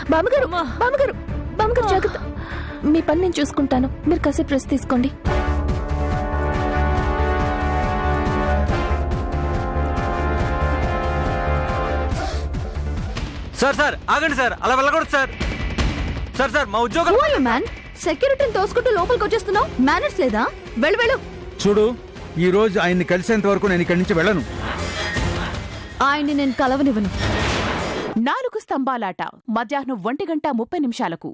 బామ్మగారు బామ్మగారు బామ్మగారు జాగ్రత్త మీ పని నేను చూసుకుంటాను మీరు కాసేపు రెస్ట్ తీసుకోండి సార్ సార్ ఆగండి సార్ అలా వెళ్ళకూడదు సార్ సార్ సార్ మా ఉద్యోగం మ్యాన్ సెక్యూరిటీని తోసుకుంటూ లోపలికి వచ్చేస్తున్నావు మేనర్స్ లేదా వెళ్ళు వెళ్ళు చూడు ఈ రోజు ఆయన్ని కలిసేంత వరకు నేను ఇక్కడి నుంచి వెళ్ళను ఆయన్ని నేను కలవనివ్వను నాలుగు స్తంభాలాట మధ్యాహ్నం ఒంటి గంట ముప్పై నిమిషాలకు